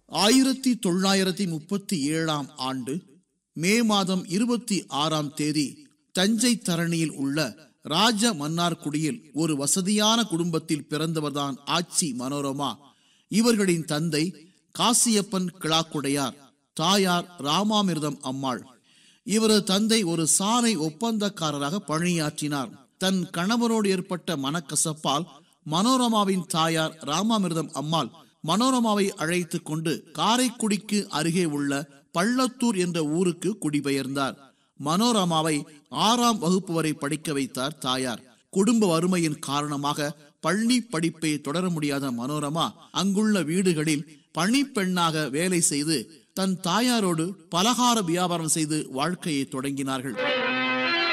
ஆயிரத்தி தொள்ளாயிரத்தி முப்பத்தி ஏழாம் ஆண்டு மே மாதம் இருபத்தி ஆறாம் தேதி தஞ்சை தரணியில் உள்ள ராஜ மன்னார்குடியில் ஒரு வசதியான குடும்பத்தில் பிறந்தவர்தான் ஆச்சி மனோரமா இவர்களின் தந்தை காசியப்பன் கிளாக்குடையார் தாயார் ராமாமிர்தம் அம்மாள் இவரது தந்தை ஒரு சாலை ஒப்பந்தக்காரராக பணியாற்றினார் தன் கணவரோடு ஏற்பட்ட மனக்கசப்பால் மனோரமாவின் தாயார் ராமாமிர்தம் அம்மாள் மனோரமாவை அழைத்து கொண்டு காரைக்குடிக்கு அருகே உள்ள பள்ளத்தூர் என்ற ஊருக்கு குடிபெயர்ந்தார் மனோரமாவை ஆறாம் வகுப்பு வரை படிக்க வைத்தார் தாயார் குடும்ப வறுமையின் காரணமாக பள்ளி படிப்பை தொடர முடியாத மனோரமா அங்குள்ள வீடுகளில் பணிப்பெண்ணாக வேலை செய்து தன் தாயாரோடு பலகார வியாபாரம் செய்து வாழ்க்கையை தொடங்கினார்கள்